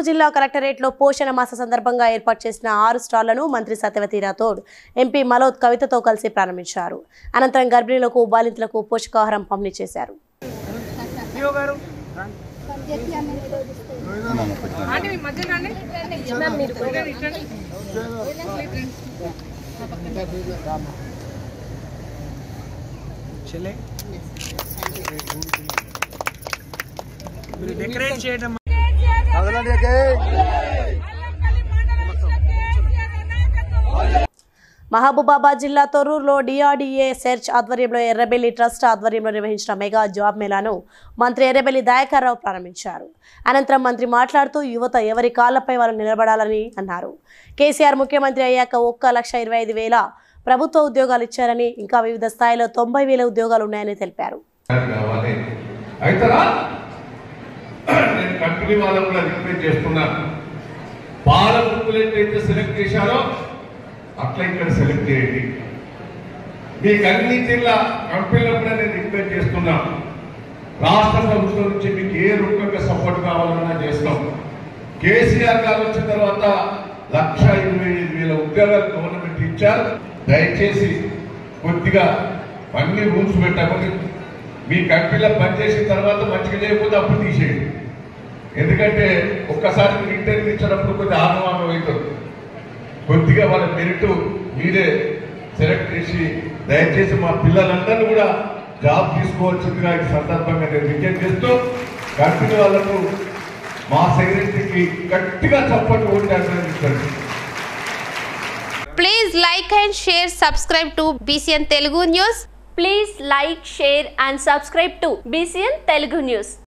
ములుగు జిల్లా కలెక్టరేట్లో పోషణ మాస సందర్భంగా ఏర్పాటు చేసిన ఆరు స్టాళ్లను మంత్రి సత్యవతి రాథోడ్ ఎంపీ మలోద్ కవితతో కలిసి ప్రారంభించారు అనంతరం గర్భిణులకు బాలింతలకు పోషకాహారం పంపిణీ చేశారు ఆంటీ మీ మధ్య రండి ఇటండి, ఇటండి. చెల్లె మీరు డెకరేట్ చేయడం మహబూబాబాద్ జిల్లా తొర్రూరులో డిఆర్డీఏ సెర్చ్ ఆధ్వర్యంలో ఎర్రబెల్లి ట్రస్ట్ ఆధ్వర్యంలో నిర్వహించిన మెగా జాబ్ మేళాను మంత్రి ఎర్రబెల్లి దయాకర్రావు ప్రారంభించారు అనంతరం మంత్రి మాట్లాడుతూ యువత ఎవరి కాళ్లపై వాళ్ళు నిలబడాలని అన్నారు కేసీఆర్ ముఖ్యమంత్రి అయ్యాక ఒక్క లక్ష ఇరవై ఐదు వేల ప్రభుత్వ ఉద్యోగాలు ఇచ్చారని ఇంకా వివిధ స్థాయిలో తొంభై వేల ఉద్యోగాలు ఉన్నాయని తెలిపారు కావాలి అవుతారా నేను కంపెనీ వాళ్ళకు కూడా రిక్వెస్ట్ చేస్తున్నా పాల బుక్కులు ఎట్లయితే సెలెక్ట్ చేశారో అట్లా ఇక్కడ సెలెక్ట్ చేయండి మీకు అన్ని జిల్లా కంపెనీలో కూడా నేను రిక్వెస్ట్ చేస్తున్నా రాష్ట్ర ప్రభుత్వం నుంచి మీకు ఏ రూపంగా సపోర్ట్ కావాలన్నా చేస్తాం కేసీఆర్ గారు వచ్చిన తర్వాత లక్ష ఇరవై ఐదు వేల ఉద్యోగాలు గవర్నమెంట్ ఇచ్చారు దయచేసి కొద్దిగా అన్ని రూల్స్ పెట్టమని మీ కంపెనీలో పనిచేసిన తర్వాత మంచిగా చేయకపోతే అప్పుడు తీసేయండి ఎందుకంటే ఒక్కసారి మీరు ఇంటర్వ్యూ ఇచ్చినప్పుడు కొద్దిగా ఆగమాగం అవుతుంది కొద్దిగా వాళ్ళ మెరిట్ మీరే సెలెక్ట్ చేసి దయచేసి మా పిల్లలందరినీ కూడా జాబ్ తీసుకోవాల్సిందిగా ఈ సందర్భంగా నేను విజ్ఞప్తి చేస్తూ కంపెనీ వాళ్ళకు మా సెక్రటరీకి గట్టిగా చప్పట్లు ఓటు అభినందించండి Please like and share, subscribe to BCN Telugu News. Please like, share and subscribe to BCN Telugu News.